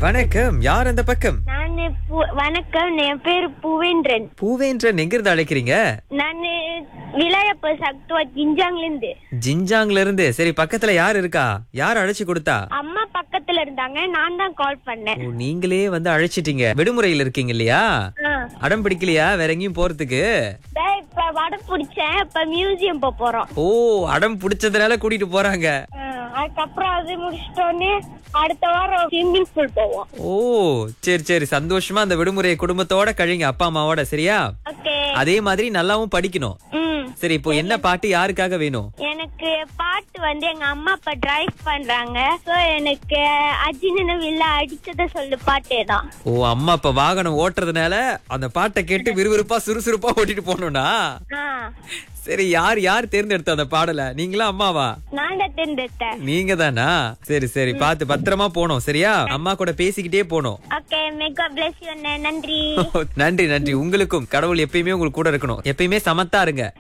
வணக்கம் யார் அந்த பக்கம் நான் பு- வணக்கம் என் பேரு புவேந்திரன் பூவேன்றன் எங்க இருந்து அழைக்கிறீங்க நான் விளையாப்ப சக்துவா ஜிஞ்சாங்ல இருந்து ஜிஞ்சாங்ல இருந்து சரி பக்கத்துல யார் இருக்கா யார் அழைச்சு கொடுத்தா அம்மா பக்கத்துல இருந்தாங்க நான் தான் கால் பண்ணேன் ஓ, நீங்களே வந்து அழைச்சிட்டீங்க விடுமுறையில் இருக்கீங்க இல்லையா ஆ. அடம் பிடிக்கலையா வேற எங்கேயும் போறதுக்கு இதோ இப்ப வடம் பிடிச்சேன் இப்ப மியூசியம் போக போறோம் ஓ அடம் பிடிச்சதுனால கூட்டிட்டு போறாங்க ஆ, அதுக்கப்புறம் அது முடிச்சிட்டோன்னே அடுத்த வாரம் ஸ்விம்மிங் பூல் போவோம் ஓ சரி சரி சந்தோஷமா அந்த விடுமுறையை குடும்பத்தோட கழிங்க அப்பா அம்மாவோட சரியா ஓகே அதே மாதிரி நல்லாவும் படிக்கணும் ம் சரி இப்போ என்ன பாட்டு யாருக்காக வேணும் எனக்கு பாட்டு வந்து எங்க அம்மா அப்பா டிரைவ் பண்றாங்க சோ எனக்கு அஜினன வில்ல அடிச்சத சொல்லு பாட்டே தான் ஓ அம்மா அப்ப வாகனம் ஓட்டுறதுனால அந்த பாட்டை கேட்டு விறுவிறுப்பா சுறுசுறுப்பா ஓட்டிட்டு போகணும்னா ஆ சரி யார் யார் தேர்ந்தெடுத்த அந்த பாடல நீங்களா அம்மாவா நான் தான் தேர்ந்தெடுத்தேன் நீங்க தானா சரி சரி பார்த்து பத்திரமா போனோம் சரியா அம்மா கூட பேசிக்கிட்டே போனோம் ஓகே மெகா பிளஸ் யூ நன்றி நன்றி நன்றி உங்களுக்கும் கடவுள் எப்பயுமே உங்களுக்கு கூட இருக்கணும் எப்பயுமே சமத்தா இருங்க